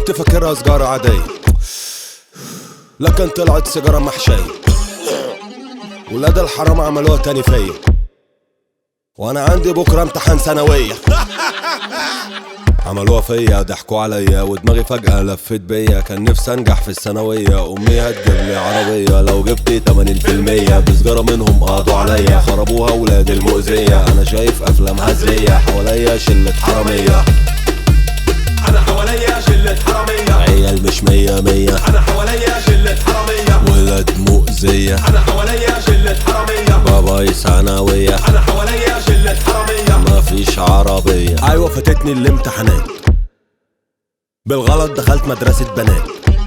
كنت فاكرها سجارة عادية لكن طلعت سيجارة محشية ولاد الحرام عملوها تاني فيا وانا عندي بكرة امتحان ثانوية عملوها فيا ضحكوا عليا ودماغي فجأة لفت بيا كان نفسي انجح في الثانوية امي هتجيب لي عربية لو جبت 80% بسجارة منهم قضوا عليا خربوها ولاد المؤذية انا شايف افلام هزلية حواليا شلة حرامية انا حواليا شلة حرامية عيال مش مية مية انا حواليا شلة حرامية ولاد مؤذية انا حواليا شلة حرامية باباي ثانوية انا حواليا شلة حرامية مفيش عربية ايوه فاتتني الامتحانات بالغلط دخلت مدرسة بنات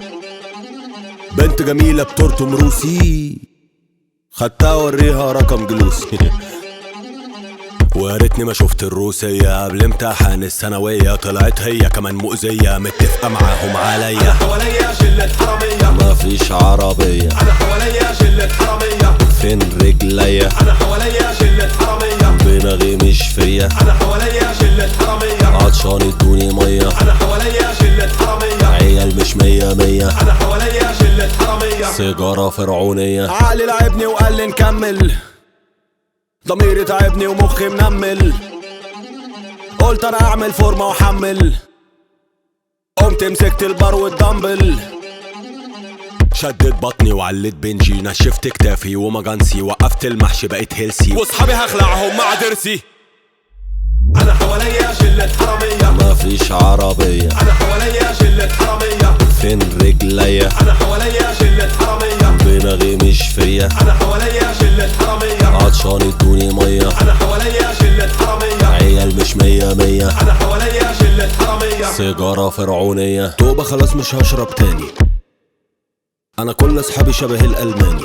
بنت جميلة بترتم روسي خدتها اوريها رقم جلوسي ويا ريتني ما شفت الروسية قبل امتحان الثانوية طلعت هي كمان مؤذية متفقة معاهم عليا حواليا شلة حرامية مفيش عربية انا حواليا شلة حرامية فين رجليا انا حواليا شلة حرامية دماغي مش فيا انا حواليا شلة حرامية عطشان ادوني مية انا حواليا شلة حرامية عيال مش مية مية انا حواليا شلة حرامية سيجارة فرعونية عقلي لعبني وقال لي نكمل ضميري تعبني ومخي منمل قلت انا اعمل فورمة واحمل قمت مسكت البار والدمبل شدت بطني وعلت بنجي نشفت كتافي ومجانسي وقفت المحشي بقيت هيلسي واصحابي هخلعهم مع ضرسي انا حواليا شلة حرامية مفيش عربية انا حواليا شلة حرامية فين رجليا انا حواليا شلة حرامية دماغي مش فيا انا حواليا شلة حرامية عطشان ادوني مية انا حواليا شلة حرامية عيال مش مية مية انا حواليا شلة حرامية سيجارة فرعونية توبة خلاص مش هشرب تاني أنا كل أصحابي شبه الألماني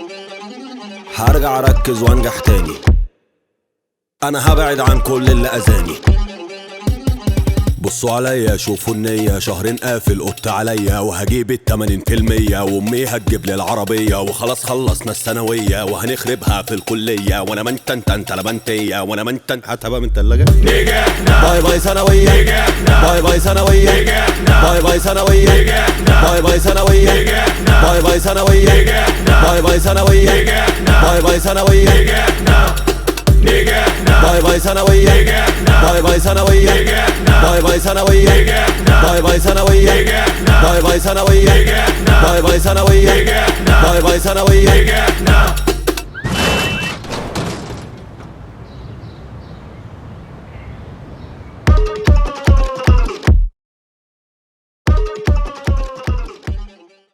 هرجع أركز وأنجح تاني أنا هبعد عن كل اللي أذاني بصوا عليا شوفوا النية شهرين قافل قط عليا وهجيب التمانين في المية وامي هتجيب لي العربية وخلاص خلصنا الثانوية وهنخربها في الكلية وانا منتن تن تلبنتية وانا منتن هتبقى من تلاجة نجحنا باي باي ثانوية نجحنا باي باي ثانوية نجحنا باي باي ثانوية نجحنا باي باي ثانوية نجحنا باي باي ثانوية نجحنا باي باي ثانوية نجحنا باي باي ثانوية نجحنا نجحنا باي باي ثانوية نجحنا باي باي ثانوية نجحنا باي باي ثانوية نجحنا باي باي ثانوية نجحنا باي باي ثانوية نجحنا باي باي ثانوية نجحنا باي باي ثانوية نجحنا